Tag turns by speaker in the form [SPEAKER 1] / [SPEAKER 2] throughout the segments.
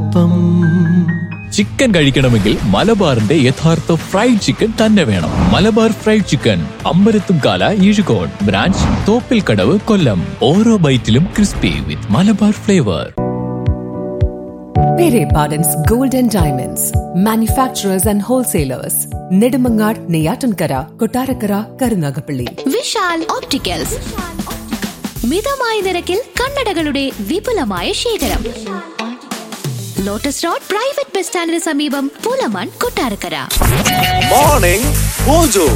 [SPEAKER 1] ഒപ്പം
[SPEAKER 2] ചിക്കൻ കഴിക്കണമെങ്കിൽ മലബാറിന്റെ യഥാർത്ഥ ഫ്രൈഡ് ചിക്കൻ തന്നെ വേണം Malabar fried chicken Ambalathumkala Ezhukode branch Thoppil Kadavu Kollam ഓരോ ബൈറ്റിലും crispy with Malabar flavour
[SPEAKER 3] Pere Pardon's Gold and Diamonds, manufacturers and wholesalers, Nedumangad, Neyatankara, Kotarakara, Karunagapalli.
[SPEAKER 4] Vishal Opticals മിതമായ നിരക്കിൽ കണ്ണടകളുടെ വിപുലമായ ശേഖരം ലോട്ടസ് റോഡ് പ്രൈവറ്റ് ബസ് സ്റ്റാൻഡിന് സമീപം പുലമൺ കൊട്ടാരക്കര
[SPEAKER 5] മോർണിംഗ് മോജോ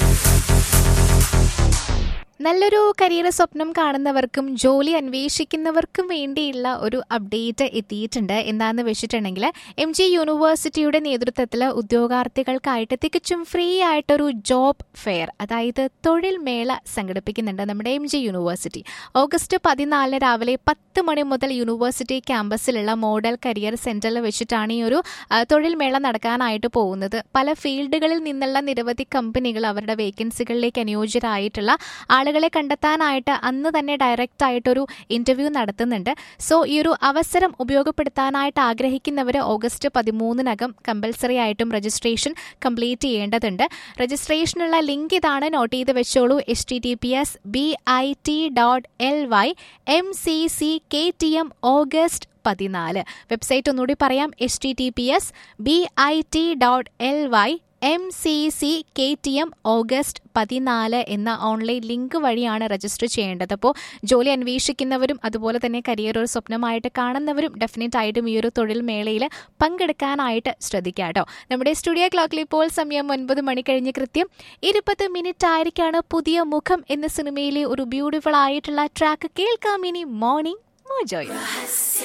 [SPEAKER 6] നല്ലൊരു കരിയർ സ്വപ്നം കാണുന്നവർക്കും ജോലി അന്വേഷിക്കുന്നവർക്കും വേണ്ടിയുള്ള ഒരു അപ്ഡേറ്റ് എത്തിയിട്ടുണ്ട് എന്താന്ന് വെച്ചിട്ടുണ്ടെങ്കിൽ എം ജി യൂണിവേഴ്സിറ്റിയുടെ നേതൃത്വത്തിൽ ഉദ്യോഗാർത്ഥികൾക്കായിട്ട് തികച്ചും ഫ്രീ ആയിട്ടൊരു ജോബ് ഫെയർ അതായത് തൊഴിൽ മേള സംഘടിപ്പിക്കുന്നുണ്ട് നമ്മുടെ എം ജി യൂണിവേഴ്സിറ്റി ഓഗസ്റ്റ് പതിനാലിന് രാവിലെ പത്ത് മണി മുതൽ യൂണിവേഴ്സിറ്റി ക്യാമ്പസിലുള്ള മോഡൽ കരിയർ സെന്ററിൽ വെച്ചിട്ടാണ് ഈ ഒരു ആ, തൊഴിൽ മേള നടക്കാനായിട്ട് പോകുന്നത് പല ഫീൽഡുകളിൽ നിന്നുള്ള നിരവധി കമ്പനികൾ അവരുടെ വേക്കൻസികളിലേക്ക് അനുയോജ്യരായിട്ടുള്ള ആളുകളെ കണ്ടെത്താനായിട്ട് അന്ന് തന്നെ ഡയറക്റ്റ് ആയിട്ടൊരു ഇന്റർവ്യൂ നടത്തുന്നുണ്ട് സോ ഈ ഒരു അവസരം ഉപയോഗപ്പെടുത്താനായിട്ട് ആഗ്രഹിക്കുന്നവർ ഓഗസ്റ്റ് പതിമൂന്നിനകം കമ്പൽസറി ആയിട്ടും രജിസ്ട്രേഷൻ കംപ്ലീറ്റ് ചെയ്യേണ്ടതുണ്ട് രജിസ്ട്രേഷനുള്ള ലിങ്ക് ഇതാണ് നോട്ട് ചെയ്ത് വെച്ചോളൂ H T T P S B I T dot L Y M C C K T M August പതിനാല് വെബ്സൈറ്റ് ഒന്നുകൂടി പറയാം H T T P S B I T dot L Y M C C K T M August പതിനാല് എന്ന online link വഴിയാണ് register ചെയ്യേണ്ടത് അപ്പോൾ ജോലി അന്വേഷിക്കുന്നവരും അതുപോലെ തന്നെ കരിയർ ഒരു സ്വപ്നമായിട്ട് കാണുന്നവരും ഡെഫിനറ്റ് ആയിട്ടും ഈ ഒരു തൊഴിൽ മേളയിൽ പങ്കെടുക്കാനായിട്ട് ശ്രദ്ധിക്കുക കേട്ടോ നമ്മുടെ സ്റ്റുഡിയോ ക്ലോക്കിൽ ഇപ്പോൾ സമയം ഒൻപത് മണി കഴിഞ്ഞ് കൃത്യം ഇരുപത് മിനിറ്റ് ആയിരിക്കാണ് പുതിയ മുഖം എന്ന സിനിമയിലെ ഒരു ബ്യൂട്ടിഫുൾ ആയിട്ടുള്ള ട്രാക്ക് കേൾക്കാം ഇനി മോർണിംഗ് മോജോയ്